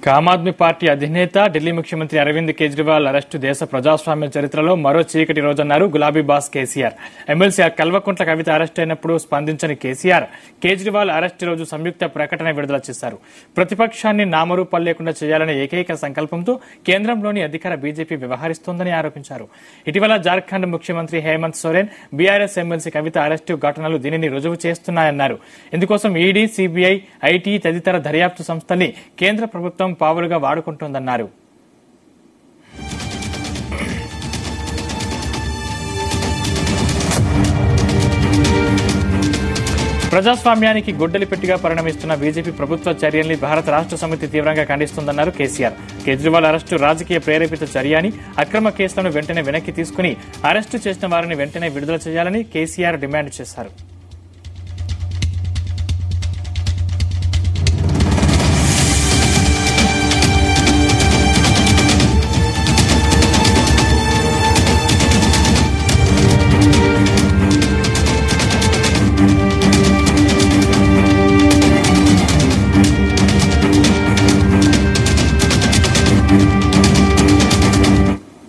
ఆమ్ Aadmi party అధినేత ఢిల్లీ ముఖ్యమంత్రి Arvind Kejriwal arrest దేశ ప్రజాస్వామ్య చరిత్రలో మరో చీకటి రోజన్నారు గులాబీ boss KCR MLC Kalvakuntla Kavitha arrest అయినప్పుడు స్పందించని కేసీఆర్ కేజ్రీవాల్ అరెస్టు రోజు సంయుక్త ప్రకటన విడుదల చేశారు ప్రతిపక్షాన్ని నామరూపాలు లేకుండా చేయాలనే ఏకైక సంకల్పంతో కేంద్రంలోని అధికార బీజేపీ వ్యవహరిస్తోందని ఆరోపించారు ఇటీవల జార్ఖండ్ ముఖ్యమంత్రి Hemant Soren BRS MLC Kavitha arrest ఘటనలు దీనిని రుజువు చేస్తున్నాయన్నారు ఇందుకోసం ఈడీ సిబిఐ ఐటీ తదితర దర్యాప్తు సంస్థల్ని కేంద్ర ప్రభుత్వం పావులుగా వాడుకుంటోందన్నారు ప్రజాస్వామ్యానికి గొడ్డలి పెట్టిగా పరిణమిస్తున్న బీజేపీ ప్రభుత్వ చర్యల్ని భారత రాష్ట్ర సమితి తీవ్రంగా ఖండిస్తోందన్నారు కేసీఆర్ కేజ్రీవాల్ అరెస్టు రాజకీయ ప్రేరేపిత చర్య అని అక్రమ కేసులను వెంటనే వెనక్కి తీసుకుని అరెస్టు చేసిన వారిని వెంటనే విడుదల చేయాలని కేసీఆర్ డిమాండ్ చేశారు